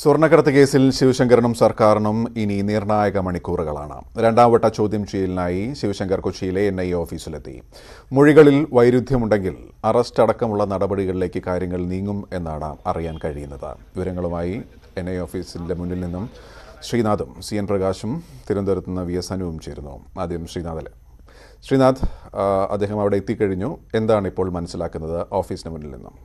സ്വർണ്ണക്കടത്ത് കേസിൽ ശിവശങ്കരനും സർക്കാരിനും ഇനി നിർണായക മണിക്കൂറുകളാണ് രണ്ടാം വട്ട ചോദ്യം ചെയ്യലിനായി ശിവശങ്കർ കൊച്ചിയിലെ എൻ ഐ ഓഫീസിലെത്തി മൊഴികളിൽ വൈരുദ്ധ്യമുണ്ടെങ്കിൽ അറസ്റ്റ് അടക്കമുള്ള നടപടികളിലേക്ക് കാര്യങ്ങൾ നീങ്ങും എന്നാണ് അറിയാൻ കഴിയുന്നത് വിവരങ്ങളുമായി എൻ ഐ ഓഫീസിന്റെ മുന്നിൽ നിന്നും ശ്രീനാഥും സി എൻ പ്രകാശും തിരുവനന്തപുരത്ത് നിന്ന് വി എസ് അനുവും ചേരുന്നു ആദ്യം ശ്രീനാഥല്ലേ ശ്രീനാഥ് ആ, അദ്ദേഹം അവിടെ എത്തിക്കഴിഞ്ഞു എന്താണ് ഇപ്പോൾ മനസ്സിലാക്കുന്നത് ഓഫീസിന് മുന്നിൽ നിന്നും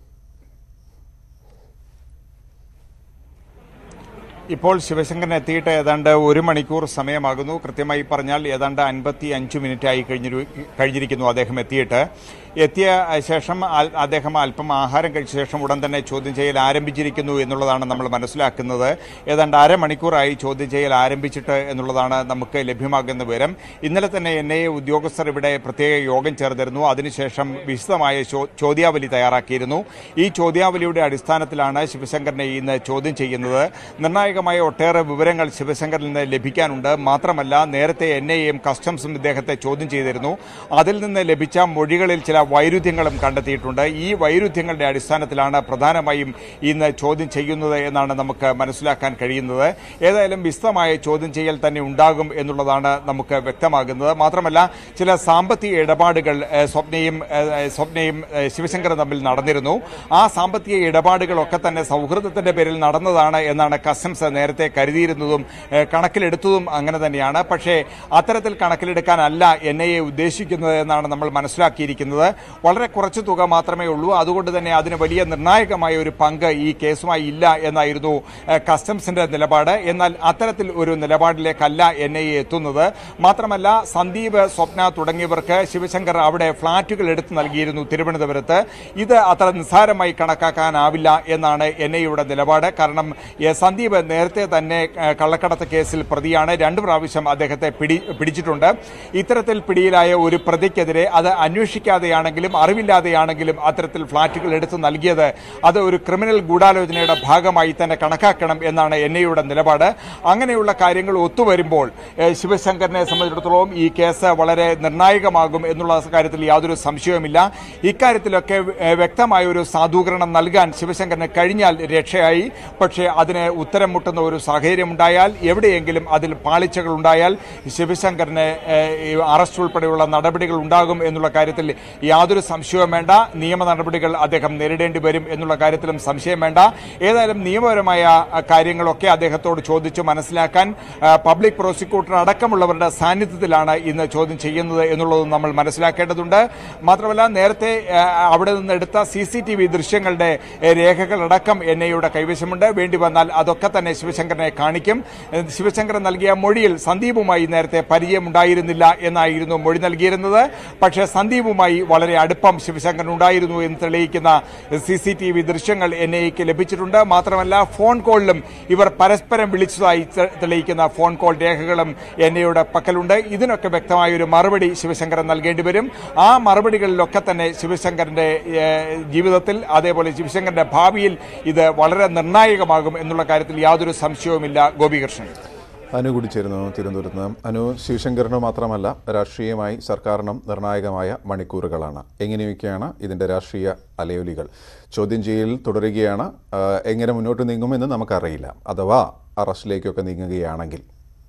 ഇപ്പോൾ ശിവശങ്കരൻ എത്തിയിട്ട് ഏതാണ്ട് ഒരു മണിക്കൂർ സമയമാകുന്നു കൃത്യമായി പറഞ്ഞാൽ ഏതാണ്ട് അൻപത്തി അഞ്ച് മിനിറ്റ് ആയി കഴിഞ്ഞിരു കഴിഞ്ഞിരിക്കുന്നു അദ്ദേഹം എത്തിയിട്ട് എത്തിയ ശേഷം ആ- അദ്ദേഹം അല്പം ആഹാരം കഴിച്ച ശേഷം ഉടൻ തന്നെ ചോദ്യം ചെയ്യൽ ആരംഭിച്ചിരിക്കുന്നു എന്നുള്ളതാണ് നമ്മൾ മനസ്സിലാക്കുന്നത് ഏതാണ്ട് അരമണിക്കൂറായി ചോദ്യം ചെയ്യൽ ആരംഭിച്ചിട്ട് എന്നുള്ളതാണ് നമുക്ക് ലഭ്യമാകുന്ന വിവരം ഇന്നലെ തന്നെ എൻ ഐ എ ഉദ്യോഗസ്ഥർ ഇവിടെ പ്രത്യേക യോഗം ചേർന്നിരുന്നു അതിനുശേഷം വിശദമായ ചോ- ചോദ്യാവലി തയ്യാറാക്കിയിരുന്നു ഈ ചോദ്യാവലിയുടെ അടിസ്ഥാനത്തിലാണ് ശിവശങ്കരനെ ഇന്ന് ചോദ്യം ചെയ്യുന്നത് നിർണായകമായ ഒട്ടേറെ വിവരങ്ങൾ ശിവശങ്കറിൽ നിന്ന് ലഭിക്കാനുണ്ട് മാത്രമല്ല നേരത്തെ എൻ ഐ എയും കസ്റ്റംസും ഇദ്ദേഹത്തെ ചോദ്യം ചെയ്തിരുന്നു അതിൽ നിന്ന് ലഭിച്ച മൊഴികളിൽ ചില വൈരുദ്ധ്യങ്ങളും കണ്ടെത്തിയിട്ടുണ്ട് ഈ വൈരുദ്ധ്യങ്ങളുടെ അടിസ്ഥാനത്തിലാണ് പ്രധാനമായും ഇന്ന് ചോദ്യം ചെയ്യുന്നത് എന്നാണ് നമുക്ക് മനസ്സിലാക്കാൻ കഴിയുന്നത് ഏതായാലും വിശദമായ ചോദ്യം ചെയ്യൽ തന്നെ ഉണ്ടാകും എന്നുള്ളതാണ് നമുക്ക് വ്യക്തമാകുന്നത് മാത്രമല്ല ചില സാമ്പത്തിക ഇടപാടുകൾ ഏഹ്, സ്വപ്നയും ഏഹ്, സ്വപ്നയും ഏഹ്, ശിവശങ്കറും തമ്മിൽ നടന്നിരുന്നു ആ സാമ്പത്തിക ഇടപാടുകളൊക്കെ തന്നെ സൗഹൃദത്തിന്റെ പേരിൽ നടന്നതാണ് എന്നാണ് കസ്റ്റംസ് നേരത്തെ കരുതിയിരുന്നതും ഏഹ്, കണക്കിലെടുത്തതും അങ്ങനെ തന്നെയാണ് പക്ഷേ അത്തരത്തിൽ കണക്കിലെടുക്കാനല്ല എൻ ഐ എ ഉദ്ദേശിക്കുന്നത് എന്നാണ് നമ്മൾ മനസ്സിലാക്കിയിരിക്കുന്നത് വളരെ കുറച്ച് തുക മാത്രമേ ഉള്ളൂ അതുകൊണ്ട് തന്നെ അതിന് വലിയ നിർണായകമായ ഒരു പങ്ക് ഈ കേസുമായി ഇല്ല എന്നായിരുന്നു ഏഹ്, കസ്റ്റംസിന്റെ നിലപാട് എന്നാൽ അത്തരത്തിൽ ഒരു നിലപാടിലേക്കല്ല എൻ ഐ എ എത്തുന്നത് മാത്രമല്ല സന്ദീപ് സ്വപ്ന തുടങ്ങിയവർക്ക് ശിവശങ്കർ അവിടെ ഫ്ളാറ്റുകൾ എടുത്തു നൽകിയിരുന്നു തിരുവനന്തപുരത്ത് ഇത് അത്ര നിസ്സാരമായി കണക്കാക്കാനാവില്ല എന്നാണ് എൻ ഐയുടെ നിലപാട് കാരണം ഏ, സന്ദീപ് നേരത്തെ തന്നെ ഏ, കള്ളക്കടത്ത് കേസിൽ പ്രതിയാണ് രണ്ടു പ്രാവശ്യം അദ്ദേഹത്തെ പിടി പിടിച്ചിട്ടുണ്ട് ഇത്തരത്തിൽ പിടിയിലായ ഒരു പ്രതിക്കെതിരെ അത് അന്വേഷിക്കാതെയാണെങ്കിലും അറിവില്ലാതെയാണെങ്കിലും അത്തരത്തിൽ ഫ്ളാറ്റുകൾ എടുത്തു നൽകിയത് അത് ഒരു ക്രിമിനൽ ഗൂഢാലോചനയുടെ ഭാഗമായി തന്നെ കണക്കാക്കണം എന്നാണ് എൻ ഐയുടെ നിലപാട് അങ്ങനെയുള്ള കാര്യങ്ങൾ ഒത്തുവരുമ്പോൾ ഏ, ശിവശങ്കറിനെ സംബന്ധിച്ചിടത്തോളം ഈ കേസ് വളരെ നിർണായകമാകും എന്നുള്ള കാര്യത്തിൽ യാതൊരു സംശയവുമില്ല ഇക്കാര്യത്തിലൊക്കെ ഏ, വ്യക്തമായ ഒരു സാധൂകരണം നൽകാൻ ശിവശങ്കറിന് കഴിഞ്ഞാൽ രക്ഷയായി പക്ഷേ അതിന് ഉത്തരം മുട്ടുന്ന ഒരു സാഹചര്യമുണ്ടായാൽ എവിടെയെങ്കിലും അതിൽ പാളിച്ചകൾ ഉണ്ടായാൽ ശിവശങ്കറിന് ഏ, ഈ അറസ്റ്റ് ഉൾപ്പെടെയുള്ള നടപടികൾ ഉണ്ടാകും എന്നുള്ള കാര്യത്തിൽ യാതൊരു സംശയവും വേണ്ട നിയമ നടപടികൾ അദ്ദേഹം നേരിടേണ്ടി വരും എന്നുള്ള കാര്യത്തിലും സംശയം വേണ്ട ഏതായാലും നിയമപരമായ ആ, കാര്യങ്ങളൊക്കെ അദ്ദേഹത്തോട് ചോദിച്ച് മനസ്സിലാക്കാൻ ആ, പബ്ലിക് പ്രോസിക്യൂട്ടർ അടക്കമുള്ളവരുടെ സാന്നിധ്യത്തിലാണ് ഇന്ന് ചോദ്യം ചെയ്യുന്നത് എന്നുള്ളതും നമ്മൾ മനസ്സിലാക്കേണ്ടതുണ്ട് മാത്രമല്ല നേരത്തെ ആ, അവിടെ നിന്ന് എടുത്ത സി സി ടി വി ദൃശ്യങ്ങളുടെ ഏ, രേഖകളടക്കം എൻ ഐയുടെ കൈവശമുണ്ട് വേണ്ടി വന്നാൽ അതൊക്കെ തന്നെ ശിവശങ്കരനെ കാണിക്കും ഏ, ശിവശങ്കരൻ നൽകിയ മൊഴിയിൽ സന്ദീപുമായി നേരത്തെ പരിചയമുണ്ടായിരുന്നില്ല എന്നായിരുന്നു മൊഴി നൽകിയിരുന്നത് പക്ഷേ സന്ദീപുമായി വളരെ അടുപ്പം ശിവശങ്കരൻ ഉണ്ടായിരുന്നു എന്ന് തെളിയിക്കുന്ന സി സി ടി വി ദൃശ്യങ്ങൾ എൻ ഐക്ക് ലഭിച്ചിട്ടുണ്ട് മാത്രമല്ല ഫോൺ കോളിലും ഇവർ പരസ്പരം വിളിച്ചതായി തെ- തെളിയിക്കുന്ന ഫോൺ കോൾ രേഖകളും എൻ ഐയുടെ പക്കലുണ്ട് ഇതിനൊക്കെ വ്യക്തമായ ഒരു മറുപടി ശിവശങ്കരൻ നൽകേണ്ടി വരും ആ മറുപടികളിലൊക്കെ തന്നെ ശിവശങ്കരന്റെ ഏഹ്, ജീവിതത്തിൽ അതേപോലെ ശിവശങ്കരന്റെ ഭാവിയിൽ ഇത് വളരെ നിർണായകമാകും എന്നുള്ള കാര്യത്തിൽ യാതൊരു സംശയവുമില്ല ഗോപികൃഷ്ണൻ അനു കൂടി ചേരുന്നു തിരുവനന്തപുരത്ത് നിന്ന് അനു ശിവശങ്കറിന് മാത്രമല്ല രാഷ്ട്രീയമായി സർക്കാരിനും നിർണായകമായ മണിക്കൂറുകളാണ് എങ്ങനെയൊക്കെയാണ് ഇതിൻ്റെ രാഷ്ട്രീയ അലയൊലികൾ ചോദ്യം ചെയ്യൽ തുടരുകയാണ് ആ, എങ്ങനെ മുന്നോട്ട് നീങ്ങുമെന്ന് നമുക്കറിയില്ല അഥവാ അറസ്റ്റിലേക്കൊക്കെ നീങ്ങുകയാണെങ്കിൽ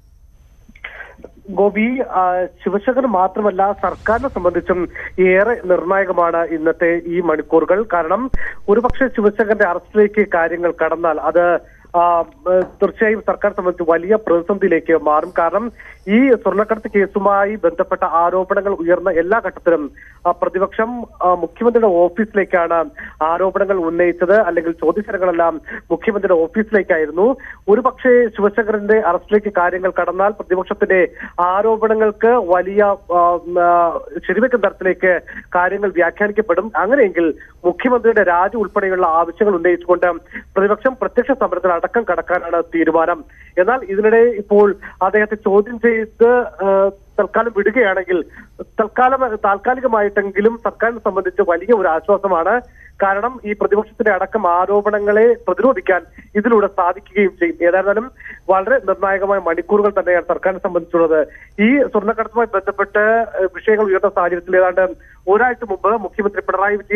ഗോപി ആ, ശിവശങ്കർ മാത്രമല്ല സർക്കാരിനെ സംബന്ധിച്ചും ഏറെ നിർണായകമാണ് ഇന്നത്തെ ഈ മണിക്കൂറുകൾ കാരണം ഒരുപക്ഷെ ശിവശങ്കറിന്റെ അറസ്റ്റിലേക്ക് കാര്യങ്ങൾ കടന്നാൽ അത് ആ, ഏഹ്, തീർച്ചയായും സർക്കാർ സംബന്ധിച്ച് വലിയ പ്രതിസന്ധിയിലേക്ക് മാറും കാരണം ഈ സ്വർണ്ണക്കടത്ത് കേസുമായി ബന്ധപ്പെട്ട ആരോപണങ്ങൾ ഉയർന്ന എല്ലാ ഘട്ടത്തിലും ആ, പ്രതിപക്ഷം ആ, മുഖ്യമന്ത്രിയുടെ ഓഫീസിലേക്കാണ് ആരോപണങ്ങൾ ഉന്നയിച്ചത് അല്ലെങ്കിൽ ചോദ്യചരങ്ങളെല്ലാം മുഖ്യമന്ത്രിയുടെ ഓഫീസിലേക്കായിരുന്നു ഒരുപക്ഷെ ശിവശങ്കറിന്റെ അറസ്റ്റിലേക്ക് കാര്യങ്ങൾ കടന്നാൽ പ്രതിപക്ഷത്തിന്റെ ആരോപണങ്ങൾക്ക് വലിയ ആ, ആ, ശരിവെക്കുന്ന തരത്തിലേക്ക് കാര്യങ്ങൾ വ്യാഖ്യാനിക്കപ്പെടും അങ്ങനെയെങ്കിൽ മുഖ്യമന്ത്രിയുടെ രാജി ഉൾപ്പെടെയുള്ള ആവശ്യങ്ങൾ ഉന്നയിച്ചുകൊണ്ട് പ്രതിപക്ഷം പ്രത്യക്ഷ സമരത്തിൽ അടക്കം കടക്കാനാണ് തീരുമാനം എന്നാൽ ഇതിനിടെ ഇപ്പോൾ അദ്ദേഹത്തെ ചോദ്യം ചെയ്ത് ആ, തൽക്കാലം വിടുകയാണെങ്കിൽ തൽക്കാലം താൽക്കാലികമായിട്ടെങ്കിലും സർക്കാരിനെ സംബന്ധിച്ച് വലിയ ഒരു ആശ്വാസമാണ് കാരണം ഈ പ്രതിപക്ഷത്തിന്റെ അടക്കം ആരോപണങ്ങളെ പ്രതിരോധിക്കാൻ ഇതിലൂടെ സാധിക്കുകയും ചെയ്യും ഏതായിരുന്നാലും വളരെ നിർണായകമായ മണിക്കൂറുകൾ തന്നെയാണ് സർക്കാരിനെ സംബന്ധിച്ചുള്ളത് ഈ സ്വർണ്ണക്കടത്തുമായി ബന്ധപ്പെട്ട് ഏഹ്, വിഷയങ്ങൾ ഉയർന്ന സാഹചര്യത്തിൽ ഏതാണ്ട് ഒരാഴ്ച മുമ്പ് മുഖ്യമന്ത്രി Pinarayi Vijayan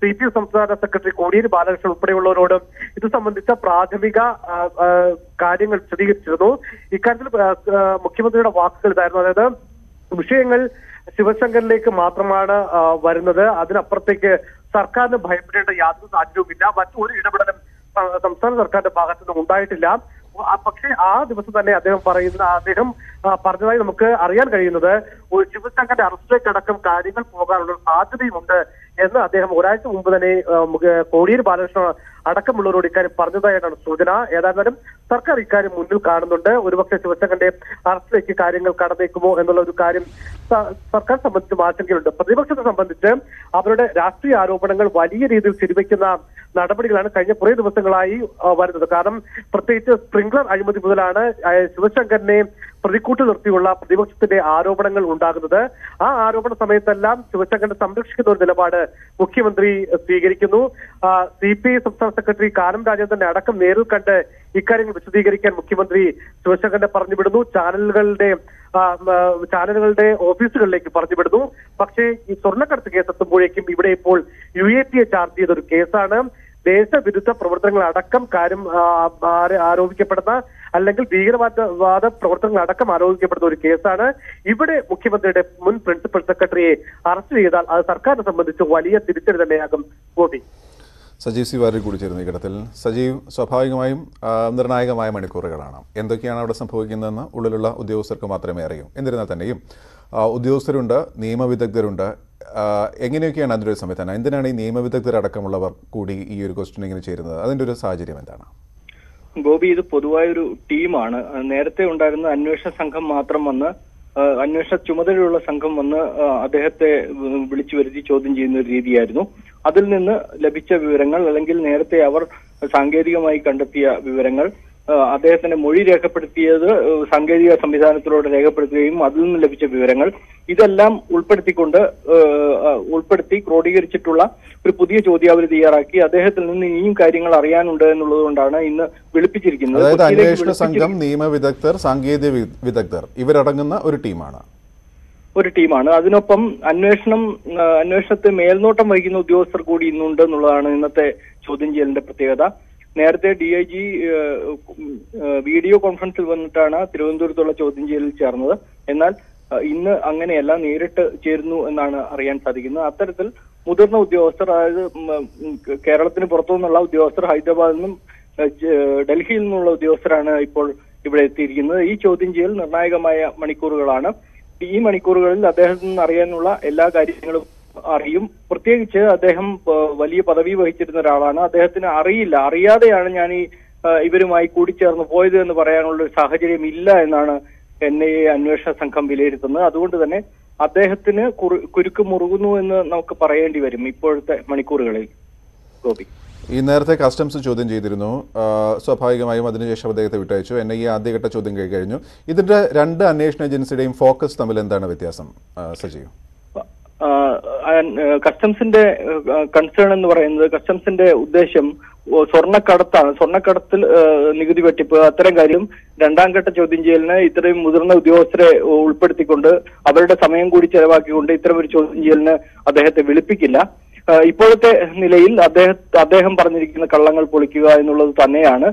C P M സംസ്ഥാന സെക്രട്ടറി കോടിയേരി ബാലകൃഷ്ണൻ ഉൾപ്പെടെയുള്ളവരോട് ഇത് സംബന്ധിച്ച പ്രാഥമിക ആ, ആ, കാര്യങ്ങൾ വിശദീകരിച്ചിരുന്നു ഇക്കാര്യത്തിൽ ആ, ആ, മുഖ്യമന്ത്രിയുടെ വാക്കുകൾ ഇതായിരുന്നു അതായത് വിഷയങ്ങൾ ശിവശങ്കറിലേക്ക് മാത്രമാണ് ആ, വരുന്നത് അതിനപ്പുറത്തേക്ക് സർക്കാരിന് ഭയപ്പെടേണ്ട യാതൊരു സാഹചര്യവുമില്ല മറ്റൊരു ഇടപെടലും ആ, സംസ്ഥാന സർക്കാരിന്റെ ഭാഗത്തു നിന്നും ഉണ്ടായിട്ടില്ല ആ, പക്ഷേ ആ ദിവസം തന്നെ അദ്ദേഹം പറയുന്ന അദ്ദേഹം ആ, പറഞ്ഞതായി നമുക്ക് അറിയാൻ കഴിയുന്നത് ഒരു ശിവശങ്കറിന്റെ അറസ്റ്റിലേക്ക് അടക്കം കാര്യങ്ങൾ പോകാനുള്ള ഒരു സാധ്യതയുമുണ്ട് എന്ന് അദ്ദേഹം ഒരാഴ്ച മുമ്പ് തന്നെ ആ, മുഖ- കോടിയേരി ബാലകൃഷ്ണൻ അടക്കമുള്ളവരോട് ഇക്കാര്യം പറഞ്ഞതായിട്ടാണ് സൂചന ഏതായിരുന്നാലും സർക്കാർ ഇക്കാര്യം മുന്നിൽ കാണുന്നുണ്ട് ഒരുപക്ഷെ ശിവശങ്കറിന്റെ അറസ്റ്റിലേക്ക് കാര്യങ്ങൾ കടന്നേക്കുമോ എന്നുള്ള ഒരു കാര്യം സ- സർക്കാർ സംബന്ധിച്ചും ആശങ്കയുണ്ട് പ്രതിപക്ഷത്തെ സംബന്ധിച്ച് അവരുടെ രാഷ്ട്രീയ ആരോപണങ്ങൾ വലിയ രീതിയിൽ ശരിവെക്കുന്ന നടപടികളാണ് കഴിഞ്ഞ കുറേ ദിവസങ്ങളായി ആ, വരുന്നത് കാരണം പ്രത്യേകിച്ച് സ്പ്രിംഗ്ലർ അഴിമതി മുതലാണ് ആ, ശിവശങ്കറിനെ പ്രതിക്കൂട്ട് നിർത്തിയുള്ള പ്രതിപക്ഷത്തിന്റെ ആരോപണങ്ങൾ ഉണ്ടാകുന്നത് ആ ആരോപണ സമയത്തെല്ലാം ശിവശങ്കറിനെ സംരക്ഷിക്കുന്ന ഒരു നിലപാട് മുഖ്യമന്ത്രി സ്വീകരിക്കുന്നു സി പി ഐ സംസ്ഥാന സെക്രട്ടറി കാനം രാജേന്ദ്രനെ അടക്കം നേരിൽ കണ്ട് ഇക്കാര്യങ്ങൾ വിശദീകരിക്കാൻ മുഖ്യമന്ത്രി ശിവശങ്കറിനെ പറഞ്ഞുവിടുന്നു ചാനലുകളുടെ ആ, ആ, ചാനലുകളുടെ ഓഫീസുകളിലേക്ക് പറഞ്ഞുവിടുന്നു പക്ഷേ ഈ സ്വർണ്ണക്കടത്ത് കേസ് എത്തുമ്പോഴേക്കും ഇവിടെ ഇപ്പോൾ U A P A charge ചെയ്ത ഒരു കേസാണ് ദേശവിരുദ്ധ പ്രവർത്തനങ്ങൾ അടക്കം കാര്യം ആ, ആരെ- ആരോപിക്കപ്പെടുന്ന അല്ലെങ്കിൽ ഭീകരവാദ വാദ പ്രവർത്തനങ്ങൾ അടക്കം ആരോപിക്കപ്പെടുന്ന ഒരു കേസാണ് ഇവിടെ മുഖ്യമന്ത്രിയുടെ മുൻ പ്രിൻസിപ്പൽ സെക്രട്ടറിയെ അറസ്റ്റ് ചെയ്താൽ അത് സർക്കാരിനെ സംബന്ധിച്ച് വലിയ തിരിച്ചടി തന്നെയാകും ഗോപി സജീവ് സി വാര്യർ കൂടി ചേരുന്നു ഈ ഘട്ടത്തിൽ സജീവ് സ്വാഭാവികമായും ആ, നിർണായകമായ മണിക്കൂറുകളാണ് എന്തൊക്കെയാണ് അവിടെ സംഭവിക്കുന്നതെന്ന് ഉള്ളിലുള്ള ഉദ്യോഗസ്ഥർക്ക് മാത്രമേ അറിയൂ എന്നിരുന്നാൽ തന്നെയും ആ, ഉദ്യോഗസ്ഥരുണ്ട് നിയമവിദഗ്ധരുണ്ട് ആ, എങ്ങനെയൊക്കെയാണ് അതിൻ്റെ ഒരു സംവിധാനം എന്തിനാണ് ഈ നിയമവിദഗ്ധരടക്കമുള്ളവർ കൂടി ഈ ഒരു ക്വസ്റ്റ്യനിങ്ങിന് ചേരുന്നത് അതിൻ്റെ ഒരു സാഹചര്യം എന്താണ് ഗോപി ഇത് പൊതുവായൊരു ടീമാണ് അഹ് നേരത്തെ ഉണ്ടായിരുന്ന അന്വേഷണ സംഘം മാത്രം വന്ന് അഹ് അന്വേഷണ ചുമതലയുള്ള സംഘം വന്ന് അഹ് അദ്ദേഹത്തെ വി- വിളിച്ചു വരുത്തി ചോദ്യം ചെയ്യുന്ന ഒരു രീതിയായിരുന്നു അതിൽ നിന്ന് ലഭിച്ച വിവരങ്ങൾ അല്ലെങ്കിൽ നേരത്തെ അവർ സാങ്കേതികമായി കണ്ടെത്തിയ വിവരങ്ങൾ അഹ് അദ്ദേഹത്തിന്റെ മൊഴി രേഖപ്പെടുത്തിയത് അഹ് സാങ്കേതിക സംവിധാനത്തിലൂടെ രേഖപ്പെടുത്തുകയും അതിൽ നിന്ന് ലഭിച്ച വിവരങ്ങൾ ഇതെല്ലാം ഉൾപ്പെടുത്തിക്കൊണ്ട് അഹ് അഹ് ഉൾപ്പെടുത്തി ക്രോഡീകരിച്ചിട്ടുള്ള ഒരു പുതിയ ചോദ്യാവലി തയ്യാറാക്കി അദ്ദേഹത്തിൽ നിന്ന് ഇനിയും കാര്യങ്ങൾ അറിയാനുണ്ട് എന്നുള്ളത് കൊണ്ടാണ് ഇന്ന് വിളിപ്പിച്ചിരിക്കുന്നത് അതായത് കൊച്ചിയിലേക്ക് അന്വേഷണ സംഘം വിളിപ്പിച്ചിരി- നിയമവിദഗ്ധർ സാങ്കേതിക വി- വിദഗ്ധർ ഇവരടങ്ങുന്ന ഒരു ടീമാണ് ഒരു ടീമാണ് അതിനൊപ്പം അന്വേഷണം ആ, അന്വേഷണത്തെ മേൽനോട്ടം വഹിക്കുന്ന ഉദ്യോഗസ്ഥർ കൂടി ഇന്നുണ്ട് എന്നുള്ളതാണ് ഇന്നത്തെ ചോദ്യം ചെയ്യലിന്റെ പ്രത്യേകത നേരത്തെ ഡി ഐ ജി വീഡിയോ കോൺഫറൻസിൽ വന്നിട്ടാണ് തിരുവനന്തപുരത്തുള്ള ചോദ്യം ചെയ്യലിൽ ചേർന്നത് എന്നാൽ ആ, ഇന്ന് അങ്ങനെയല്ല നേരിട്ട് ചേരുന്നു എന്നാണ് അറിയാൻ സാധിക്കുന്നത് അത്തരത്തിൽ മുതിർന്ന ഉദ്യോഗസ്ഥർ അതായത് ഉം, ഉം, കേരളത്തിന് പുറത്തു നിന്നുള്ള ഉദ്യോഗസ്ഥർ ഹൈദരാബാദിൽ നിന്നും ആ, ജ- ഡൽഹിയിൽ നിന്നുള്ള ഉദ്യോഗസ്ഥരാണ് ഇപ്പോൾ ഇവിടെ എത്തിയിരിക്കുന്നത് ഈ ചോദ്യം ചെയ്യൽ നിർണായകമായ മണിക്കൂറുകളാണ് ഈ മണിക്കൂറുകളിൽ അദ്ദേഹത്തിൽ നിന്ന് അറിയാനുള്ള എല്ലാ കാര്യങ്ങളും അറിയും പ്രത്യേകിച്ച് അദ്ദേഹം ആ, വലിയ പദവി വഹിച്ചിരുന്ന ഒരാളാണ് അദ്ദേഹത്തിന് അറിയില്ല അറിയാതെയാണ് ഞാൻ ഈ ആ, ഇവരുമായി കൂടിച്ചേർന്ന് പോയത് എന്ന് പറയാനുള്ള ഒരു സാഹചര്യം ഇല്ല എന്നാണ് എൻ ഐ എ അന്വേഷണ സംഘം വിലയിരുത്തുന്നത് അതുകൊണ്ട് തന്നെ അദ്ദേഹത്തിന് കുറു- കുരുക്ക് മുറുകുന്നു എന്ന് നമുക്ക് പറയേണ്ടി വരും ഇപ്പോഴത്തെ മണിക്കൂറുകളിൽ ഗോപി ഈ നേരത്തെ കസ്റ്റംസ് ചോദ്യം ചെയ്തിരുന്നു ആ, സ്വാഭാവികമായും അതിനുശേഷം അദ്ദേഹത്തെ വിട്ടയച്ചു എൻ ഐ എ ആദ്യഘട്ട ചോദ്യം കഴി- കഴിഞ്ഞു ഇതിന്റെ രണ്ട് അന്വേഷണ ഏജൻസിയുടെയും ഫോക്കസ് തമ്മിൽ എന്താണ് വ്യത്യാസം ആ, സജീവ് ആ, ആൻ- ആ, കസ്റ്റംസിന്റെ ആ, കൺസേൺ എന്ന് പറയുന്നത് കസ്റ്റംസിന്റെ ഉദ്ദേശം ഓ, സ്വർണ്ണക്കടത്താണ് സ്വർണ്ണക്കടത്തിൽ ആ, നികുതി വെട്ടിപ്പ് അത്തരം കാര്യം രണ്ടാം ഘട്ട ചോദ്യം ചെയ്യലിന് ഇത്രയും മുതിർന്ന ഉദ്യോഗസ്ഥരെ ഉൾപ്പെടുത്തിക്കൊണ്ട് അവരുടെ സമയം കൂടി ചെലവാക്കിക്കൊണ്ട് ഇത്തരം ഒരു ചോദ്യം ചെയ്യലിന് അദ്ദേഹത്തെ വിളിപ്പിക്കില്ല ആ, ഇപ്പോഴത്തെ നിലയിൽ അദ്ദേഹം അദ്ദേഹം പറഞ്ഞിരിക്കുന്ന കള്ളങ്ങൾ പൊളിക്കുക എന്നുള്ളത് തന്നെയാണ്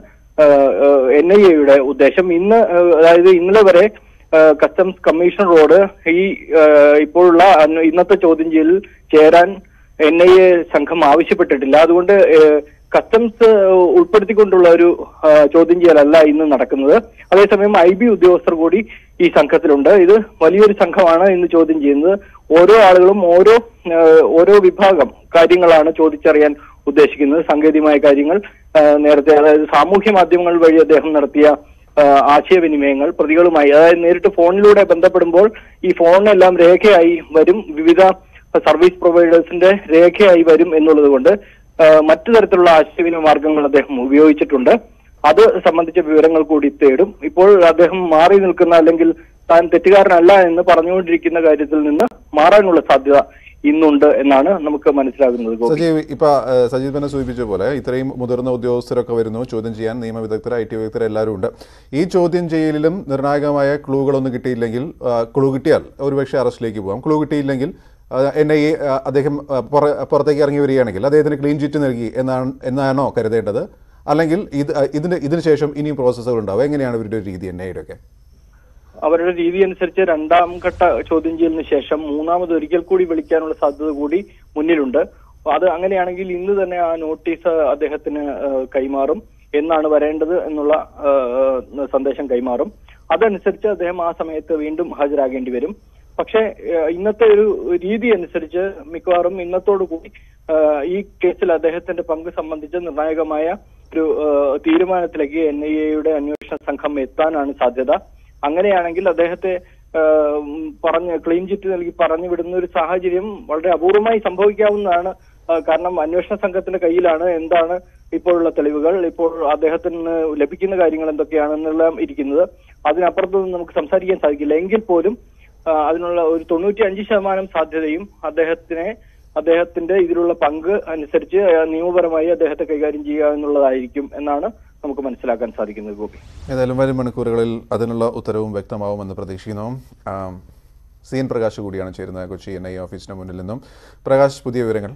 എൻ ഐ എയുടെ ഉദ്ദേശം ഇന്ന് ആ, അതായത് ഇന്നലെ വരെ ആ, കസ്റ്റംസ് കമ്മീഷണറോട് ഈ ആ, ഇപ്പോഴുള്ള അന്വ- ഇന്നത്തെ ചോദ്യം ചെയ്യലിൽ ചേരാൻ എൻ ഐ എ സംഘം ആവശ്യപ്പെട്ടിട്ടില്ല അതുകൊണ്ട് ഏ, കസ്റ്റംസ് ഉൾപ്പെടുത്തിക്കൊണ്ടുള്ള ഒരു ആ, ചോദ്യം ചെയ്യലല്ല ഇന്ന് നടക്കുന്നത് അതേസമയം ഐ ബി ഉദ്യോഗസ്ഥർ കൂടി ഈ സംഘത്തിലുണ്ട് ഇത് വലിയൊരു സംഘമാണ് ഇന്ന് ചോദ്യം ചെയ്യുന്നത് ഓരോ ആളുകളും ഓരോ ആ, ഓരോ വിഭാഗം കാര്യങ്ങളാണ് ചോദിച്ചറിയാൻ ഉദ്ദേശിക്കുന്നത് സാങ്കേതികമായ കാര്യങ്ങൾ ആ, നേരത്തെ അതായത് സാമൂഹ്യ മാധ്യമങ്ങൾ വഴി അദ്ദേഹം നടത്തിയ ആ, ആശയവിനിമയങ്ങൾ പ്രതികളുമായി അതായത് നേരിട്ട് ഫോണിലൂടെ ബന്ധപ്പെടുമ്പോൾ ഈ ഫോണെല്ലാം രേഖയായി വരും വിവിധ സർവീസ് പ്രൊവൈഡേഴ്സിന്റെ രേഖയായി വരും എന്നുള്ളത് കൊണ്ട് ആ, മറ്റു തരത്തിലുള്ള ആശയവിനിമയ മാർഗങ്ങൾ അദ്ദേഹം ഉപയോഗിച്ചിട്ടുണ്ട് അത് സംബന്ധിച്ച വിവരങ്ങൾ കൂടി തേടും ഇപ്പോൾ അദ്ദേഹം മാറി നിൽക്കുന്ന അല്ലെങ്കിൽ താൻ തെറ്റുകാരനല്ല എന്ന് പറഞ്ഞുകൊണ്ടിരിക്കുന്ന കാര്യത്തിൽ നിന്ന് മാറാനുള്ള സാധ്യത ഇന്നുണ്ട് എന്നാണ് നമുക്ക് മനസ്സിലാകുന്നത് ഗോപി. സജീവ് ഇപ്പൊ ആ, സജീവ് തന്നെ സൂചിപ്പിച്ച പോലെ ഇത്രയും മുതിർന്ന ഉദ്യോഗസ്ഥരൊക്കെ വരുന്നു ചോദ്യം ചെയ്യാൻ നിയമവിദഗ്ധർ ഐ ടി വിദഗ്ധർ എല്ലാവരും ഉണ്ട് ഈ ചോദ്യം ചെയ്യലിലും നിർണായകമായ ക്ലൂകളൊന്നും കിട്ടിയില്ലെങ്കിൽ ആ, ക്ലൂ കിട്ടിയാൽ ഒരുപക്ഷെ അറസ്റ്റിലേക്ക് പോകാം ക്ലൂ കിട്ടിയില്ലെങ്കിൽ എൻ ഐ എ അദ്ദേഹം ആ, പുറ- പുറത്തേക്ക് ഇറങ്ങി വരികയാണെങ്കിൽ അദ്ദേഹത്തിന് ക്ലീൻ ചിറ്റ് നൽകി എന്നാണ് എന്നാണോ കരുതേണ്ടത് അല്ലെങ്കിൽ ഇത് ആ, ഇതിന് ഇതിന് ശേഷം ഇനിയും പ്രോസസ്സുകൾ ഉണ്ടാവും എങ്ങനെയാണ് ഇവരുടെ ഒരു രീതി എൻ ഐയുടെ ഒക്കെ അവരുടെ രീതി അനുസരിച്ച് രണ്ടാം ഘട്ട ചോദ്യം ചെയ്യലിന് ശേഷം മൂന്നാമത് ഒരിക്കൽ കൂടി വിളിക്കാനുള്ള സാധ്യത കൂടി മുന്നിലുണ്ട് അപ്പൊ അത് അങ്ങനെയാണെങ്കിൽ ഇന്ന് തന്നെ ആ നോട്ടീസ് അദ്ദേഹത്തിന് ഏഹ്, കൈമാറും എന്നാണ് വരേണ്ടത് എന്നുള്ള ഏഹ്, സന്ദേശം കൈമാറും അതനുസരിച്ച് അദ്ദേഹം ആ സമയത്ത് വീണ്ടും ഹാജരാകേണ്ടി വരും പക്ഷേ ഏഹ്, ഇന്നത്തെ ഒരു രീതി അനുസരിച്ച് മിക്കവാറും ഇന്നത്തോടു കൂടി ഏഹ്, ഈ കേസിൽ അദ്ദേഹത്തിന്റെ പങ്ക് സംബന്ധിച്ച് നിർണായകമായ ഒരു ഏഹ്, തീരുമാനത്തിലേക്ക് എൻ ഐ എയുടെ അന്വേഷണ സംഘം എത്താനാണ് സാധ്യത അങ്ങനെയാണെങ്കിൽ അദ്ദേഹത്തെ ഏഹ്, ഉം, പറഞ്ഞ് ക്ലീൻ ചിറ്റ് നൽകി പറഞ്ഞു വിടുന്ന ഒരു സാഹചര്യം വളരെ അപൂർവമായി സംഭവിക്കാവുന്നതാണ് ഏഹ്, കാരണം അന്വേഷണ സംഘത്തിന്റെ കയ്യിലാണ് എന്താണ് ഇപ്പോഴുള്ള തെളിവുകൾ ഇപ്പോൾ അദ്ദേഹത്തിന് ലഭിക്കുന്ന കാര്യങ്ങൾ എന്തൊക്കെയാണെന്നെല്ലാം ഇരിക്കുന്നത് അതിനപ്പുറത്തൊന്നും നമുക്ക് സംസാരിക്കാൻ സാധിക്കില്ല എങ്കിൽ പോലും ആ, അതിനുള്ള ഒരു തൊണ്ണൂറ്റി അഞ്ച് ശതമാനം സാധ്യതയും അദ്ദേഹത്തിനെ അദ്ദേഹത്തിന്റെ ഇതിലുള്ള പങ്ക് അനുസരിച്ച് ആ, നിയമപരമായി അദ്ദേഹത്തെ കൈകാര്യം ചെയ്യുക എന്നുള്ളതായിരിക്കും എന്നാണ് നമുക്ക് മനസ്സിലാക്കാൻ സാധിക്കുന്നത് ഗോപി ഏതായാലും വരും മണിക്കൂറുകളിൽ അതിനുള്ള ഉത്തരവും വ്യക്തമാവുമെന്ന് പ്രതീക്ഷിക്കുന്നു ആം, സി എൻ പ്രകാശ് കൂടിയാണ് ചേരുന്നത് കൊച്ചി എൻ ഐ ഓഫീസിന് മുന്നിൽ നിന്നും പ്രകാശ് പുതിയ വിവരങ്ങൾ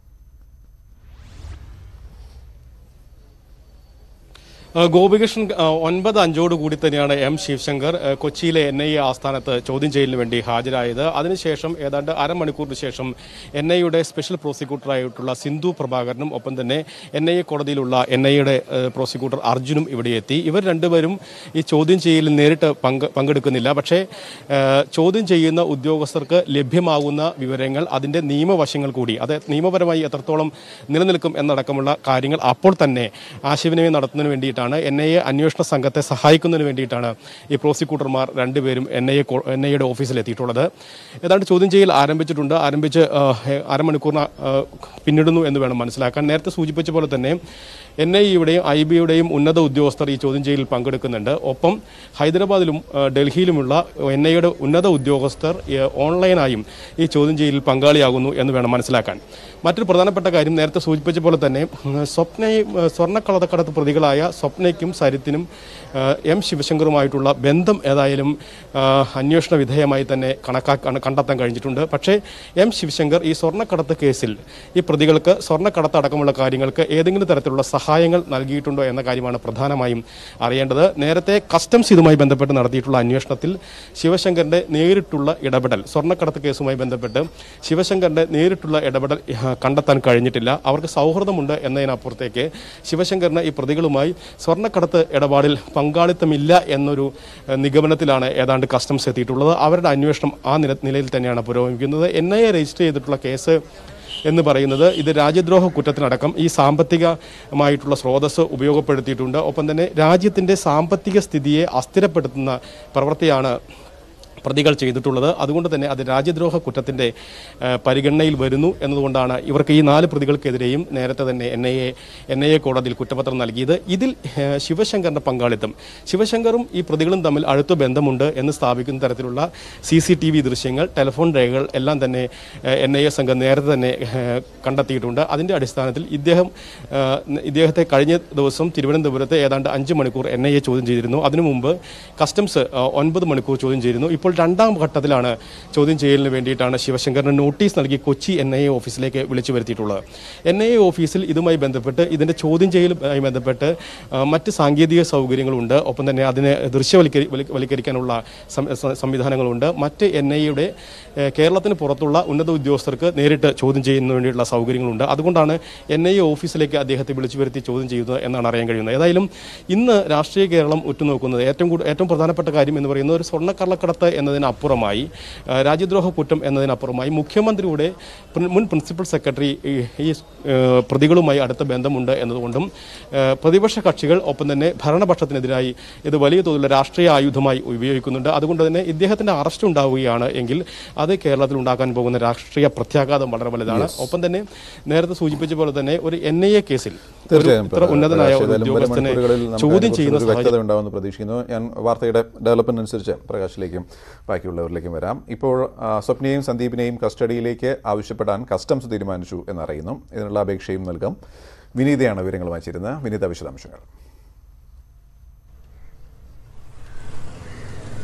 ആ, ഗോപികൃഷ്ണൻ ആ, ഒൻപത് അഞ്ചോട് കൂടി തന്നെയാണ് എം ശിവശങ്കർ ആ, കൊച്ചിയിലെ എൻ ഐ എ ആസ്ഥാനത്ത് ചോദ്യം ചെയ്യലിന് വേണ്ടി ഹാജരായത് അതിനുശേഷം ഏതാണ്ട് അരമണിക്കൂറിന് ശേഷം എൻ ഐയുടെ സ്പെഷ്യൽ പ്രോസിക്യൂട്ടറായിട്ടുള്ള സിന്ധു പ്രഭാകരനും ഒപ്പം തന്നെ എൻ ഐ എ കോടതിയിലുള്ള എൻ ഐ എയുടെ പ്രോസിക്യൂട്ടർ അർജുനും ഇവിടെ എത്തി ഇവർ രണ്ടുപേരും ഈ ചോദ്യം ചെയ്യലിൽ നേരിട്ട് പങ്ക് പങ്കെടുക്കുന്നില്ല പക്ഷേ ആ, ചോദ്യം ചെയ്യുന്ന ഉദ്യോഗസ്ഥർക്ക് ലഭ്യമാകുന്ന വിവരങ്ങൾ അതിൻ്റെ നിയമവശങ്ങൾ കൂടി അത് നിയമപരമായി എത്രത്തോളം നിലനിൽക്കും എന്നടക്കമുള്ള കാര്യങ്ങൾ അപ്പോൾ തന്നെ ആശയവിനിമയം നടത്തുന്നതിന് വേണ്ടിയിട്ടാണ് എൻ ഐ എ അന്വേഷണ സംഘത്തെ സഹായിക്കുന്നതിന് വേണ്ടിയിട്ടാണ് ഈ പ്രോസിക്യൂട്ടർമാർ രണ്ടുപേരും N I A N I എയുടെ ഓഫീസിൽ എത്തിയിട്ടുള്ളത് ഏതാണ്ട് ചോദ്യം ചെയ്യൽ ആരംഭിച്ചിട്ടുണ്ട് ആരംഭിച്ച് ആ, അരമണിക്കൂറിന് ആ, പിന്നിടുന്നു എന്ന് വേണം മനസ്സിലാക്കാൻ നേരത്തെ സൂചിപ്പിച്ച പോലെ തന്നെ എൻ ഐ യുടെയും ഐ ബിയുടെയും ഉന്നത ഉദ്യോഗസ്ഥർ ഈ ചോദ്യം ചെയ്യലിൽ പങ്കെടുക്കുന്നുണ്ട് ഒപ്പം ഹൈദരാബാദിലും ആ, ഡൽഹിയിലുമുള്ള എൻ ഐയുടെ ഉന്നത ഉദ്യോഗസ്ഥർ ഏ, ഓൺലൈനായും ഈ ചോദ്യം ചെയ്യലിൽ പങ്കാളിയാകുന്നു എന്ന് വേണം മനസ്സിലാക്കാൻ മറ്റൊരു പ്രധാനപ്പെട്ട കാര്യം നേരത്തെ സൂചിപ്പിച്ച പോലെ തന്നെ ഉം, സ്വപ്നയും ആ, സ്വർണ്ണക്കള്ളക്കടത്ത് പ്രതികളായ സ്വപ്നയ്ക്കും സരിത്തിനും ആ, എം ശിവശങ്കറുമായിട്ടുള്ള ബന്ധം ഏതായാലും ആ, അന്വേഷണ വിധേയമായി തന്നെ കണക്കാക്കാൻ കണ്ടെത്താൻ കഴിഞ്ഞിട്ടുണ്ട് പക്ഷേ എം ശിവശങ്കർ ഈ സ്വർണ്ണക്കടത്ത് കേസിൽ ഈ പ്രതികൾക്ക് സ്വർണ്ണക്കടത്ത് അടക്കമുള്ള കാര്യങ്ങൾക്ക് ഏതെങ്കിലും തരത്തിലുള്ള സഹായങ്ങൾ നൽകിയിട്ടുണ്ടോ എന്ന കാര്യമാണ് പ്രധാനമായും അറിയേണ്ടത് നേരത്തെ കസ്റ്റംസ് ഇതുമായി ബന്ധപ്പെട്ട് നടത്തിയിട്ടുള്ള അന്വേഷണത്തിൽ ശിവശങ്കറിന്റെ നേരിട്ടുള്ള ഇടപെടൽ സ്വർണ്ണക്കടത്ത് കേസുമായി ബന്ധപ്പെട്ട് ശിവശങ്കറിന്റെ നേരിട്ടുള്ള ഇടപെടൽ ആ, കണ്ടെത്താൻ കഴിഞ്ഞിട്ടില്ല അവർക്ക് സൗഹൃദമുണ്ട് എന്നതിനപ്പുറത്തേക്ക് ശിവശങ്കറിന് ഈ പ്രതികളുമായി സ്വർണ്ണക്കടത്ത് ഇടപാടിൽ പങ്കാളിത്തമില്ല എന്നൊരു ആ, നിഗമനത്തിലാണ് ഏതാണ്ട് കസ്റ്റംസ് എത്തിയിട്ടുള്ളത് അവരുടെ അന്വേഷണം ആ നില നിലയിൽ തന്നെയാണ് പുരോഗമിക്കുന്നത് എൻ ഐ എ രജിസ്റ്റർ ചെയ്തിട്ടുള്ള കേസ് എന്ന് പറയുന്നത് ഇത് രാജ്യദ്രോഹ കുറ്റത്തിനടക്കം ഈ സാമ്പത്തികമായിട്ടുള്ള സ്രോതസ് ഉപയോഗപ്പെടുത്തിയിട്ടുണ്ട് ഒപ്പം തന്നെ രാജ്യത്തിൻ്റെ സാമ്പത്തിക സ്ഥിതിയെ അസ്ഥിരപ്പെടുത്തുന്ന പ്രവൃത്തിയാണ് പ്രതികൾ ചെയ്തിട്ടുള്ളത് അതുകൊണ്ട് തന്നെ അത് രാജ്യദ്രോഹ കുറ്റത്തിൻ്റെ ഏഹ്, പരിഗണനയിൽ വരുന്നു എന്നതുകൊണ്ടാണ് ഇവർക്ക് ഈ നാല് പ്രതികൾക്കെതിരെയും നേരത്തെ തന്നെ N I A N I A കോടതിയിൽ കുറ്റപത്രം നൽകിയത് ഇതിൽ ഏഹ്, ശിവശങ്കറിൻ്റെ പങ്കാളിത്തം ശിവശങ്കറും ഈ പ്രതികളും തമ്മിൽ അടുത്ത ബന്ധമുണ്ട് എന്ന് സ്ഥാപിക്കുന്ന തരത്തിലുള്ള സി സി ടി വി ദൃശ്യങ്ങൾ ടെലിഫോൺ രേഖകൾ എല്ലാം തന്നെ എൻ ഐ എ സംഘം നേരത്തെ തന്നെ ഏഹ്, കണ്ടെത്തിയിട്ടുണ്ട് അതിൻ്റെ അടിസ്ഥാനത്തിൽ ഇദ്ദേഹം ഏഹ്, ഇദ്ദേഹത്തെ കഴിഞ്ഞ ദിവസം തിരുവനന്തപുരത്ത് ഏതാണ്ട് അഞ്ച് മണിക്കൂർ എൻ ഐ എ ചോദ്യം ചെയ്തിരുന്നു അതിനു മുമ്പ് കസ്റ്റംസ് ഏഹ്, ഒൻപത് മണിക്കൂർ ചോദ്യം ചെയ്തിരുന്നു ഇപ്പോൾ രണ്ടാം ഘട്ടത്തിലാണ് ചോദ്യം ചെയ്യലിന് വേണ്ടിയിട്ടാണ് ശിവശങ്കറിന് നോട്ടീസ് നൽകി കൊച്ചി എൻ ഐ എ ഓഫീസിലേക്ക് വിളിച്ചു വരുത്തിയിട്ടുള്ളത് എൻ ഐ എ ഓഫീസിൽ ഇതുമായി ബന്ധപ്പെട്ട് ഇതിൻ്റെ ചോദ്യം ചെയ്യലുമായി ബന്ധപ്പെട്ട് ആ, മറ്റ് സാങ്കേതിക സൗകര്യങ്ങളുണ്ട് ഒപ്പം തന്നെ അതിനെ ദൃശ്യവൽക്കരി വലി- വൽക്കരിക്കാനുള്ള സം- സ- സംവിധാനങ്ങളുണ്ട് മറ്റ് എൻ ഐ എയുടെ കേരളത്തിന് പുറത്തുള്ള ഉന്നത ഉദ്യോഗസ്ഥർക്ക് നേരിട്ട് ചോദ്യം ചെയ്യുന്നതിന് വേണ്ടിയുള്ള സൗകര്യങ്ങളുണ്ട് അതുകൊണ്ടാണ് എൻ ഐ എ ഓഫീസിലേക്ക് അദ്ദേഹത്തെ വിളിച്ചു വരുത്തി ചോദ്യം ചെയ്യുന്നത് എന്നാണ് അറിയാൻ കഴിയുന്നത് ഏതായാലും ഇന്ന് രാഷ്ട്രീയ കേരളം ഉറ്റുനോക്കുന്നത് ഏറ്റവും കൂടുതൽ ഏറ്റവും പ്രധാനപ്പെട്ട കാര്യം എന്ന് പറയുന്നത് ഒരു സ്വർണ്ണക്കള്ളക്കടത്ത് എന്നതിനപ്പുറമായി ആ, രാജ്യദ്രോഹ കുറ്റം എന്നതിനപ്പുറമായി മുഖ്യമന്ത്രിയുടെ പ്രിൻ- മുൻ പ്രിൻസിപ്പൽ സെക്രട്ടറി ഈ ഈ, ആ, പ്രതികളുമായി അടുത്ത ബന്ധമുണ്ട് എന്നതുകൊണ്ടും ആ, പ്രതിപക്ഷ കക്ഷികൾ ഒപ്പം തന്നെ ഭരണപക്ഷത്തിനെതിരായി ഇത് വലിയ തോതിലുള്ള രാഷ്ട്രീയ ആയുധമായി ഉപയോഗിക്കുന്നുണ്ട് അതുകൊണ്ട് തന്നെ ഇദ്ദേഹത്തിന്റെ അറസ്റ്റ് ഉണ്ടാവുകയാണ് എങ്കിൽ അത് കേരളത്തിൽ ഉണ്ടാക്കാൻ പോകുന്ന രാഷ്ട്രീയ പ്രത്യാഘാതം വളരെ വലുതാണ് ഒപ്പം തന്നെ നേരത്തെ സൂചിപ്പിച്ച പോലെ തന്നെ ഒരു എൻ ഐ എ കേസിൽ ഒരു തീർച്ചയായും ഇത്ര ഉന്നതനായ പ്രകാശ്, ഒരു ഏതായാലും വരും ഉദ്യോഗസ്ഥനെ മണിക്കൂറുകളിൽ നമുക്ക് ചോദ്യം അതിനെക്കുറിച്ച് ചെയ്യുന്ന ഒരു സാഹചര്യം വ്യക്തത ഉണ്ടാവുമെന്ന് പ്രതീക്ഷിക്കുന്നു ഞാൻ വാർത്തയുടെ ഡെവലപ്മെന്റ് അനുസരിച്ച് പ്രകാശിലേക്കും ബാക്കിയുള്ളവരിലേക്കും വരാം ഇപ്പോൾ ആ, സ്വപ്നയെയും സന്ദീപിനെയും കസ്റ്റഡിയിലേക്ക് ആവശ്യപ്പെടാൻ കസ്റ്റംസ് തീരുമാനിച്ചു എന്നറിയുന്നു ഇതിനുള്ള അപേക്ഷയും നൽകാം വിനീതയാണ് വിവരങ്ങളുമായി ചേരുന്നത് വിനീത വിശദാംശങ്ങൾ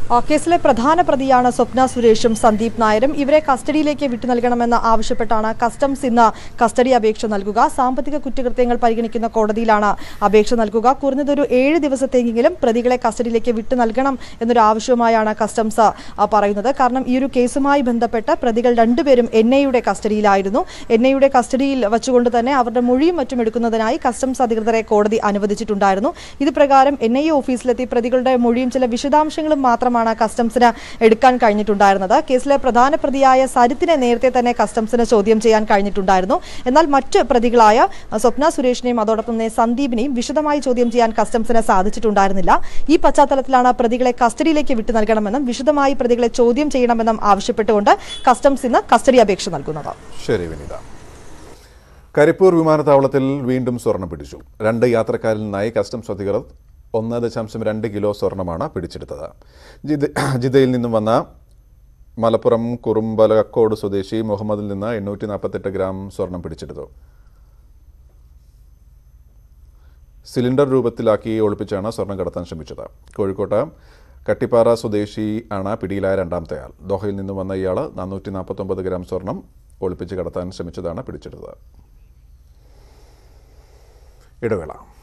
ആ, കേസിലെ പ്രധാന പ്രതിയാണ് സ്വപ്ന സുരേഷും സന്ദീപ് നായരും ഇവരെ കസ്റ്റഡിയിലേക്ക് വിട്ടു നൽകണമെന്ന് ആവശ്യപ്പെട്ടാണ് കസ്റ്റംസ് ഇന്ന് കസ്റ്റഡി അപേക്ഷ നൽകുക സാമ്പത്തിക കുറ്റകൃത്യങ്ങൾ പരിഗണിക്കുന്ന കോടതിയിലാണ് അപേക്ഷ നൽകുക കുറഞ്ഞതൊരു ഏഴ് ദിവസത്തെങ്കിലും പ്രതികളെ കസ്റ്റഡിയിലേക്ക് വിട്ടു നൽകണം എന്നൊരു ആവശ്യവുമായാണ് കസ്റ്റംസ് ആ, പറയുന്നത് കാരണം ഈ ഒരു കേസുമായി ബന്ധപ്പെട്ട് പ്രതികൾ രണ്ടുപേരും എൻ ഐയുടെ കസ്റ്റഡിയിലായിരുന്നു എൻ ഐയുടെ കസ്റ്റഡിയിൽ വെച്ചുകൊണ്ട് തന്നെ അവരുടെ മൊഴിയും മറ്റും എടുക്കുന്നതിനായി കസ്റ്റംസ് അധികൃതരെ കോടതി അനുവദിച്ചിട്ടുണ്ടായിരുന്നു ഇത് പ്രകാരം എൻ ഐ എ ഓഫീസിലെത്തി പ്രതികളുടെ മൊഴിയും ചില വിശദാംശങ്ങളും മാത്രമാണ് കസ്റ്റംസിന് എടുക്കാൻ കഴിഞ്ഞിട്ടുണ്ടായിരുന്നത് കേസിലെ പ്രധാന പ്രതിയായ സരിത്തിനെ നേരത്തെ തന്നെ കസ്റ്റംസിന് ചോദ്യം ചെയ്യാൻ കഴിഞ്ഞിട്ടുണ്ടായിരുന്നു എന്നാൽ മറ്റ് പ്രതികളായ അഹ്, സ്വപ്ന സുരേഷിനെയും അതോടൊപ്പം തന്നെ സന്ദീപിനെയും വിശദമായി ചോദ്യം ചെയ്യാൻ കസ്റ്റംസിന് സാധിച്ചിട്ടുണ്ടായിരുന്നില്ല ഈ പശ്ചാത്തലത്തിലാണ് പ്രതികളെ കസ്റ്റഡിയിലേക്ക് വിട്ടു നൽകണമെന്നും വിശദമായി പ്രതികളെ ചോദ്യം ചെയ്യണമെന്നും ആവശ്യപ്പെട്ടുകൊണ്ട് കസ്റ്റംസ് ഇന്ന് കസ്റ്റഡി അപേക്ഷ നൽകുന്നത് ശരി വിനീത കരിപ്പൂർ വിമാനത്താവളത്തിൽ വീണ്ടും സ്വർണം പിടിച്ചു രണ്ട് യാത്രക്കാരിൽ നിന്നായി കസ്റ്റംസ് അധികൃതർ ഒന്ന് ദശാംശം രണ്ട് കിലോ സ്വർണമാണ് പിടിച്ചെടുത്തത് ജിദ്ദ ജിദ്ദയിൽ നിന്നും വന്ന മലപ്പുറം കുറുമ്പലക്കോട് സ്വദേശി മുഹമ്മദിൽ നിന്ന് എണ്ണൂറ്റി നാൽപ്പത്തെട്ട് ഗ്രാം സ്വർണം പിടിച്ചെടുത്തു സിലിണ്ടർ രൂപത്തിലാക്കി ഒളിപ്പിച്ചാണ് സ്വർണം കടത്താൻ ശ്രമിച്ചത് കോഴിക്കോട്ട് കട്ടിപ്പാറ സ്വദേശി ആണ് പിടിയിലായ രണ്ടാമത്തെ ആൾ ദോഹയിൽ നിന്ന് വന്ന ഇയാൾ നാനൂറ്റി നാൽപ്പത്തൊമ്പത് ഗ്രാം സ്വർണം ഒളിപ്പിച്ച് കടത്താൻ ശ്രമിച്ചതാണ് പിടിച്ചെടുത്തത് ഇടവേള